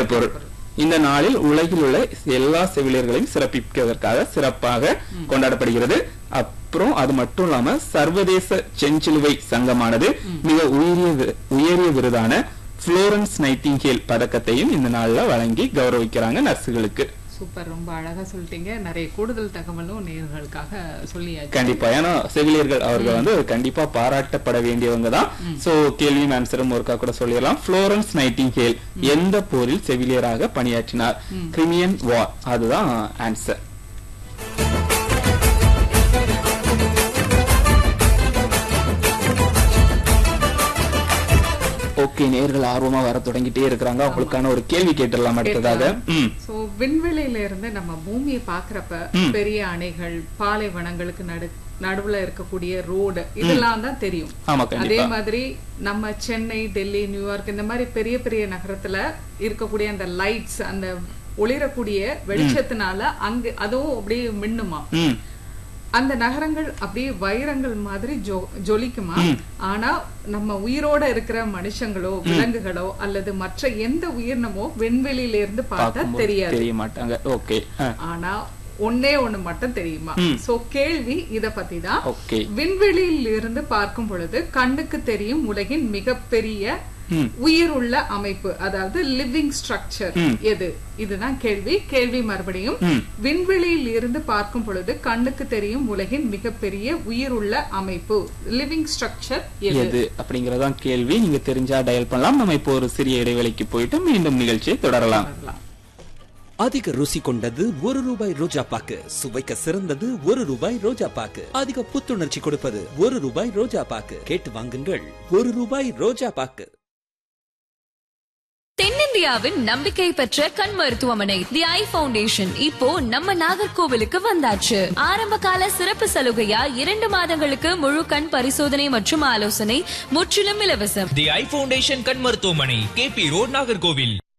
கருப்பொருள் இந்த நாளில் உலகில் உள்ள எல்லா செவிலியர்களையும் சிறப்பிப்பதற்காக சிறப்பாக கொண்டாடப்படுகிறது அப்புறம் அது மட்டும் இல்லாம சர்வதேச செஞ்சிலுவை சங்கமானது மிக உயரிய வி- உயரிய விருதான புளோரன்ஸ் நைட்டிங்கேல் பதக்கத்தையும் இந்த நாள்ல வழங்கி கௌரவிக்கிறாங்க நர்சுகளுக்கு சூப்பர் ரொம்ப அழகா சொல்லிட்டீங்க நிறைய கூடுதல் தகவலும் நேயர்களுக்காக சொல்லியாச்சு கண்டிப்பா ஏன்னா செவிலியர்கள் அவர்கள் வந்து கண்டிப்பா பாராட்டப்பட வேண்டியவங்க தான் சோ கேள்வியும் ஆன்சரும் ஒருக்கா கூட சொல்லிடலாம் புளோரன்ஸ் நைட்டிங்கேல் எந்த போரில் செவிலியராக பணியாற்றினார் கிரிமியன் வார் அதுதான் ஆன்சர் ஓகே நேர்கள் ஆர்வமா வர தொடங்கிட்டே இருக்கிறாங்க அவங்களுக்கான ஒரு கேள்வி கேட்டுடலாம் அடுத்ததாக ம் சோ விண்வெளியில இருந்து நம்ம பூமியை பாக்குறப்ப பெரிய அணைகள் பாலைவனங்களுக்கு நடு நடுவுல இருக்கக்கூடிய ரோடு இதெல்லாம் தான் தெரியும் ஆமா அதே கண்டிப்பா மாதிரி நம்ம சென்னை டெல்லி நியூயார்க் இந்த மாதிரி பெரிய பெரிய நகரத்துல இருக்கக்கூடிய அந்த லைட்ஸ் அந்த ஒளிரக்கூடிய வெளிச்சத்தினால அங்க அதுவும் அப்படியே மின்னுமா ம் அந்த நகரங்கள் அப்படியே வைரங்கள் மாதிரி ஜொ- ஜொலிக்குமா ஆனா நம்ம உயிரோட இருக்கிற மனுஷங்களோ விலங்குகளோ அல்லது மற்ற எந்த உயிரினமோ விண்வெளியில இருந்து பார்த்தா பார்க்கும்போது தெரியாது தெரிய மாட்டாங்க ஓகே ஆனா ஒன்னே ஒண்ணு மட்டும் தெரியுமா சோ கேள்வி இத பத்தி தான் ஓகே விண்வெளியில் இருந்து பார்க்கும் பொழுது கண்ணுக்கு தெரியும் உலகின் மிகப்பெரிய ம். உயிருள்ள அமைப்பு அதாவது லிவிங் ஸ்ட்ரக்சர் எது இதுதான் கேள்வி கேள்வி மறுபடியும் ம். விண்வெளியில் இருந்து பார்க்கும் பொழுது கண்ணுக்கு தெரியும் உலகின் மிகப்பெரிய உயிருள்ள அமைப்பு லிவிங் ஸ்ட்ரக்சர் எது எது அப்படிங்கறதான் கேள்வி நீங்க தெரிஞ்சா டயல் பண்ணலாம் நம்ம இப்போ ஒரு சிறிய இடைவேளைக்கு போயிட்டு மீண்டும் நிகழ்ச்சியை தொடரலாம் அதிக ருசி கொண்டது ஒரு ரூபாய் ரோஜா பாக்கு சுவைக்க சிறந்தது ஒரு ரூபாய் ரோஜா பாக்கு அதிக புத்துணர்ச்சி கொடுப்பது ஒரு ரூபாய் ரோஜா பாக்கு கேட்டு வாங்குங்கள் ஒரு ரூபாய் ரோஜா பாக்கு தென்னிந்தியாவின் நம்பிக்கை பெற்ற கண் மருத்துவமனை தி ஐ ஃபவுண்டேஷன் இப்போ நம்ம நாகர்கோவிலுக்கு வந்தாச்சு ஆரம்ப கால சிறப்பு சலுகையா இரண்டு மாதங்களுக்கு முழு கண் பரிசோதனை மற்றும் ஆலோசனை முற்றிலும் இலவசம் தி ஐ ஃபவுண்டேஷன் கண் மருத்துவமனை கேபி ரோட் நாகர்கோவில்